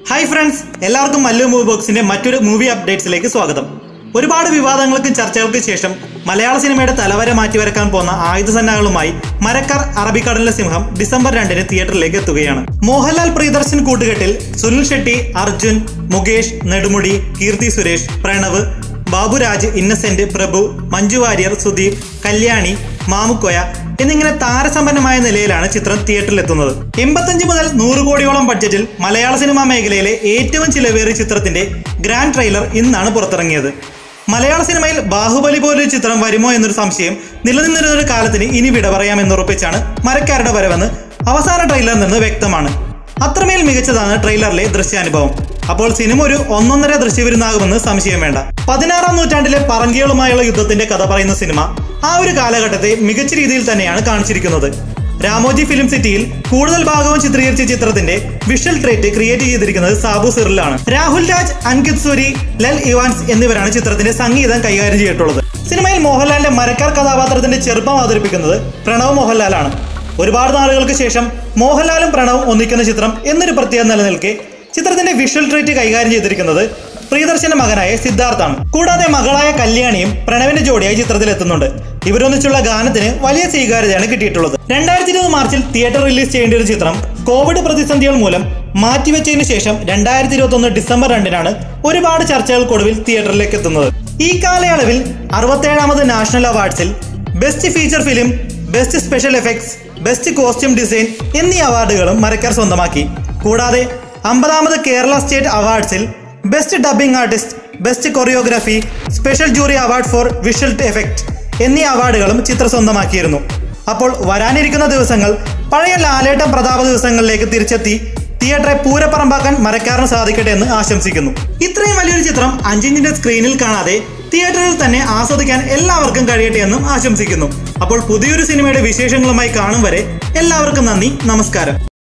hi friends എല്ലാവർക്കും Mallu movie ബോക്സിന്റെ മറ്റൊരു മൂവി അപ്ഡേറ്റ്സിലേക്ക് സ്വാഗതം ഒരുപാട് വിവാദങ്ങൾക്കും ചർച്ചകൾക്കും ശേഷം മലയാള സിനിമയുടെ തലവര മാറ്റിവരക്കാൻ പോകുന്ന ആയുധസന്നാഹങ്ങളുമായി മരക്കാർ അറബിക്കടലിലെ സിംഹം ഡിസംബർ രണ്ടിന് തിയേറ്ററിലേക്ക് എത്തുകയാണ് മോഹൻലാൽ പ്രിയദർശൻ കൂട്ടുകെട്ടിൽ സുനിൽ ഷെട്ടി അർജുൻ മുകേഷ് നെടുമുടി കീർത്തി സുരേഷ് പ്രണവ് ബാബുരാജ് ഇന്നസെന്റ് പ്രഭു മഞ്ജു വാര്യർ സുദീപ് കല്യാണി മാമുക്കോയ എന്നിങ്ങനെ താരസമ്പന്നമായ നിലയിലാണ് ചിത്രം തിയേറ്ററിലെത്തുന്നത് എൺപത്തഞ്ച് മുതൽ നൂറ് കോടിയോളം ബഡ്ജറ്റിൽ മലയാള സിനിമാ മേഖലയിലെ ഏറ്റവും ചിലവേറിയ ചിത്രത്തിന്റെ ഗ്രാൻഡ് ട്രെയിലർ ഇന്നാണ് പുറത്തിറങ്ങിയത് മലയാള സിനിമയിൽ ബാഹുബലി പോലൊരു ചിത്രം വരുമോ എന്നൊരു സംശയം നിലനിന്നിരുന്ന ഒരു കാലത്തിന് ഇനി വിട പറയാമെന്നുറപ്പിച്ചാണ് മരക്കാരുടെ വരവെന്ന് അവസാന ട്രെയിലറിൽ നിന്ന് വ്യക്തമാണ് അത്രമേൽ മികച്ചതാണ് ട്രെയിലറിലെ ദൃശ്യാനുഭവം അപ്പോൾ സിനിമ ഒരു ഒന്നൊന്നര ദൃശ്യവിരുന്നാകുമെന്ന് സംശയം വേണ്ട പതിനാറാം നൂറ്റാണ്ടിലെ പറങ്കികളുമായുള്ള യുദ്ധത്തിന്റെ കഥ പറയുന്ന സിനിമ ആ ഒരു കാലഘട്ടത്തെ മികച്ച രീതിയിൽ തന്നെയാണ് കാണിച്ചിരിക്കുന്നത് രാമോജി ഫിലിം സിറ്റിയിൽ കൂടുതൽ ഭാഗവും ചിത്രീകരിച്ച ചിത്രത്തിന്റെ വിഷ്വൽ ട്രേറ്റ് ക്രിയേറ്റ് ചെയ്തിരിക്കുന്നത് സാബു സിറിലാണ് രാഹുൽ രാജ് അൻകിത് സൂരി ലൽ ഇവാൻസ് എന്നിവരാണ് ചിത്രത്തിന്റെ സംഗീതം കൈകാര്യം ചെയ്തിട്ടുള്ളത് സിനിമയിൽ മോഹൻലാലിന്റെ മരക്കാർ കഥാപാത്രത്തിന്റെ ചെറുപ്പം അവതരിപ്പിക്കുന്നത് പ്രണവ് മോഹൻലാലാണ് ഒരുപാട് നാളുകൾക്ക് ശേഷം മോഹൻലാലും പ്രണവും ഒന്നിക്കുന്ന ചിത്രം എന്നൊരു പ്രത്യേകത നിലനിൽക്കെ ചിത്രത്തിന്റെ വിഷ്വൽ ട്രീറ്റ് കൈകാര്യം ചെയ്തിരിക്കുന്നത് പ്രിയദർശന്റെ മകനായ സിദ്ധാർത്ഥാണ് കൂടാതെ മകളായ കല്യാണിയും പ്രണവിന്റെ ജോഡിയായി ചിത്രത്തിൽ എത്തുന്നുണ്ട് ഇവരൊന്നിച്ചുള്ള ഗാനത്തിന് വലിയ സ്വീകാര്യതയാണ് കിട്ടിയിട്ടുള്ളത് രണ്ടായിരത്തി ഇരുപത് മാർച്ചിൽ തിയേറ്റർ റിലീസ് ചെയ്യേണ്ട ഒരു ചിത്രം കോവിഡ് പ്രതിസന്ധികൾ മൂലം മാറ്റിവെച്ചതിനു ശേഷം രണ്ടായിരത്തി ഇരുപത്തി ഒന്ന് ഡിസംബർ രണ്ടിനാണ് ഒരുപാട് ചർച്ചകൾക്കൊടുവിൽ തിയേറ്ററിലേക്ക് എത്തുന്നത് ഈ കാലയളവിൽ അറുപത്തേഴാമത് നാഷണൽ അവാർഡ്സിൽ best feature film best special effects best costume design എന്നീ അവാർഡുകളും മരക്കാർ സ്വന്തമാക്കി കൂടാതെ അമ്പതാമത് കേരള സ്റ്റേറ്റ് അവാർഡ്സിൽ best dubbing artist best choreography special jury award for visual effect എന്നീ അവാർഡുകളും ചിത്രം സ്വന്തമാക്കിയിരുന്നു അപ്പോൾ വരാനിരിക്കുന്ന ദിവസങ്ങൾ പഴയ ലാലേട്ടൻ പ്രതാപ ദിവസങ്ങളിലേക്ക് തിരിച്ചെത്തി തിയേറ്ററെ പൂരപ്പറമ്പാക്കാൻ മരക്കാരന് സാധിക്കട്ടെ എന്ന് ആശംസിക്കുന്നു ഇത്രയും വലിയൊരു ചിത്രം അഞ്ചിഞ്ചിന്റെ സ്ക്രീനിൽ കാണാതെ തിയേറ്ററിൽ തന്നെ ആസ്വദിക്കാൻ എല്ലാവർക്കും കഴിയട്ടെ എന്നും ആശംസിക്കുന്നു അപ്പോൾ പുതിയൊരു സിനിമയുടെ വിശേഷങ്ങളുമായി കാണും വരെ എല്ലാവർക്കും നന്ദി നമസ്കാരം